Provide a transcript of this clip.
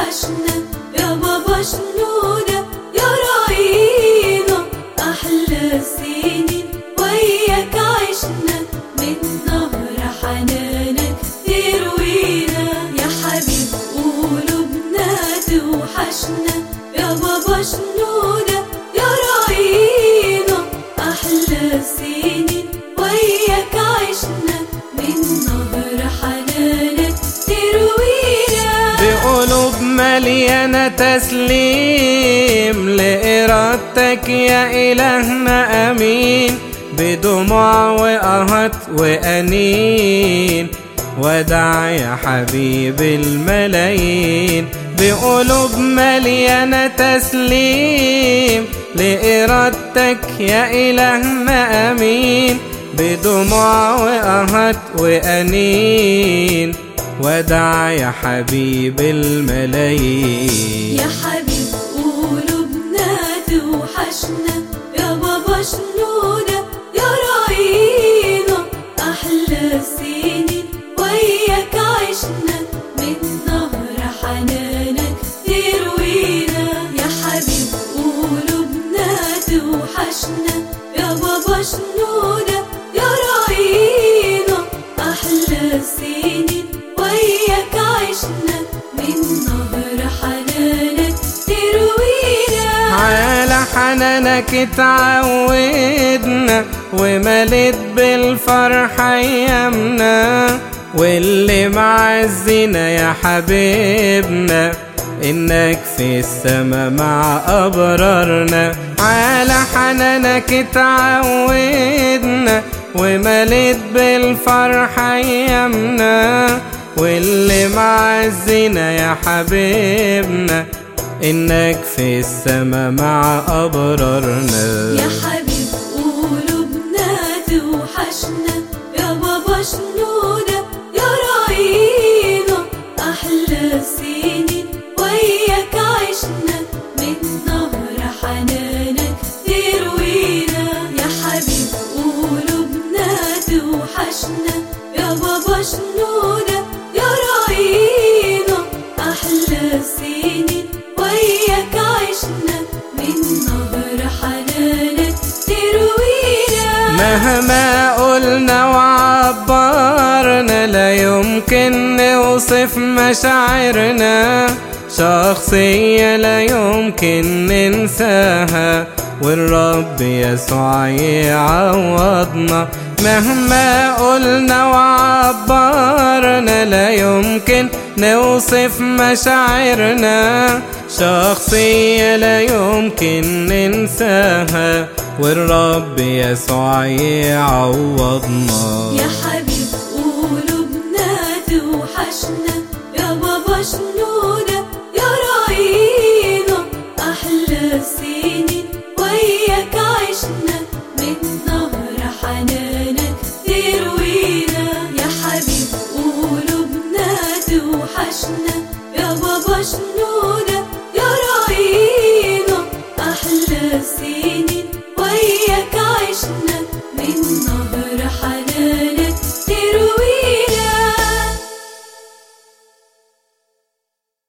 توحشنا يا بابا شنودة يا راعينا أحلى السنين وياك عشنا من نهر حنانك تروينا يا حبيب قلوبنا توحشنا يا بابا شنودة يا راعينا أحلى السنين وياك عشنا من نهر حنانك تروينا بقلوب مليانة تسليم لإرادتك يا إلهنا أمين بدموع وقهط وأنين ودع يا حبيب الملايين بقلوب مليانة تسليم لإرادتك يا إلهنا أمين بدموع وقهط وأنين ودع يا حبيب الملايين يا حبيب قلوبنا توحشنا يا بابا شنودة يا راعينا أحلى السنين وياك عشنا من نهر حنانك تروينا يا حبيب قلوبنا توحشنا يا بابا شنودة يا راعينا أحلى السنين وياك عشنا من نهر حنانك تروينا على حنانك اتعودنا ومليت بالفرحة أيامنا واللي معزنا يا حبيبنا إنك في السما مع أبرارنا على حنانك اتعودنا ومليت بالفرحة أيامنا واللي معزنا يا حبيبنا إنك في السما مع أبرارنا يا حبيب قلوبنا توحشنا يا بابا شنودة يا راعينا أحلى السنين وياك عشنا من نهر حنانك تروينا يا حبيب قلوبنا توحشنا يا بابا شنودة يا راعينا أحلى السنين وياك عشنا من نهر حنانك تروينا مهما قلنا وعبرنا لا يمكن نوصف مشاعرنا شخصية لا يمكن ننساها والرب يسوع يعوضنا مهما قلنا وعبرنا لا يمكن نوصف مشاعرنا شخصية لا يمكن ننساها والرب يسوع يعوضنا يا حبيب قلوبنا توحشنا يا بابا شنودة يا راعينا أحلى السنين وياك عشنا من نهر حنانك تروينا يا حبيب قلوبنا توحشنا يا بابا شنودة يا راعينا أحلى السنين